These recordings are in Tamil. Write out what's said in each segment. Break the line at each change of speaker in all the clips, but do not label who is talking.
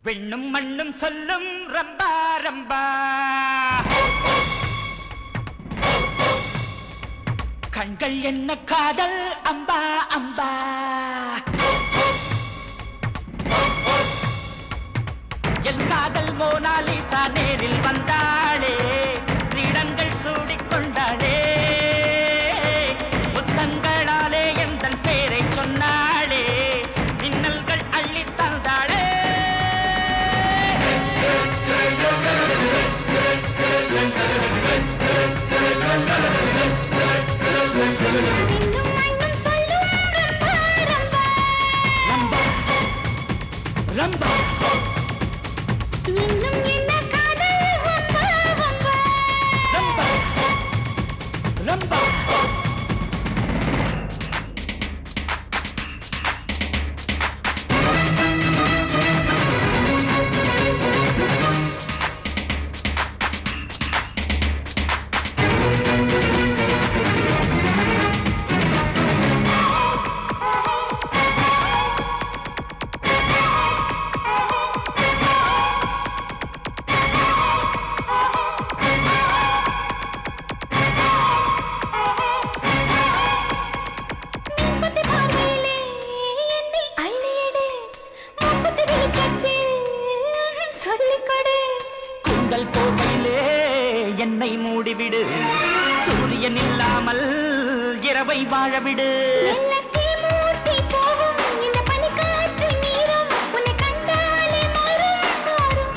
விண்ணும் மண்ணும் சொல்லும் ரம்பா ரம்பா கண்கள் என்ன காதல் அம்பா அம்பா என் காதல் மோனாலிசா நேரில் வந்தாளே கிரீடங்கள் சூடிக்கொண்டாளே முத்தங்களாலே எந்தன் பேரை சொன்னாளே மின்னல்கள் அள்ளித் தந்தாளே
இன்னும் மண்ணும் சொல்லும் ரம்பா ரம்பா
ரம்பா ரம்பா
இன்னும் என்ன காதல் வம்பா வம்பா
ரம்பா ரம்பா
மீன்குத்தி பார்வையிலே என்னை அள்ளியடு மூக்குத்தி வெளிச்சத்தில் சொல்லிக் கொடு
குந்தல் போர்வையிலே என்னை மூடிவிடு சூரியன் இல்லாமல் இரவை வாழவிடு
எல்லத்தே மூட்டி போகும் இந்த பனிக்காற்று நீரும் உன்னை கண்டாலே மாறும் மாறும்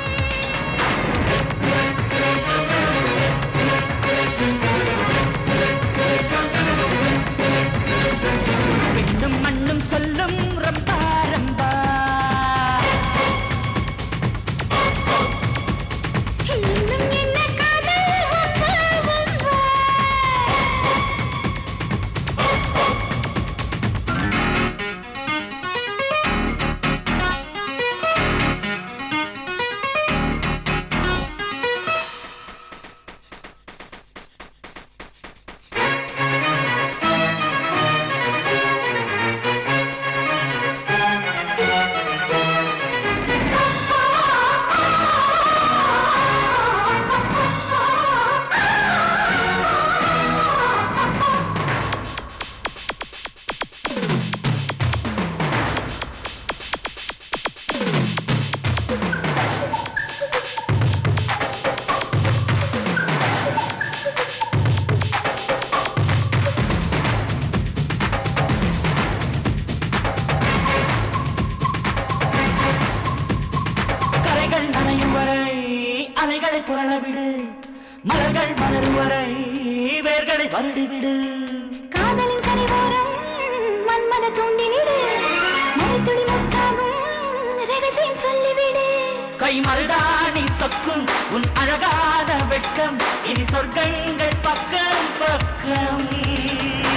விண்ணும் மண்ணும் சொல்லும் ரம்பா ரம்பா
இன்னும் என்ன காதல் வம்பா வம்பா
கரைகள் நனையும் வரை அலைகளை புரள விடு மலர்கள் மலரும் வரை வேர்களை வருடிவிடு
காதலின் கனிவோரம் மன்மத தூண்டிலிடு மழைத்துளி முத்தாகும் ரகசியம் சொல்லிவிடு
கை மருதாணி சொக்கும் உன் அழகான வெட்கம் இனி சொர்க்கங்கள் பக்கம் பக்கம்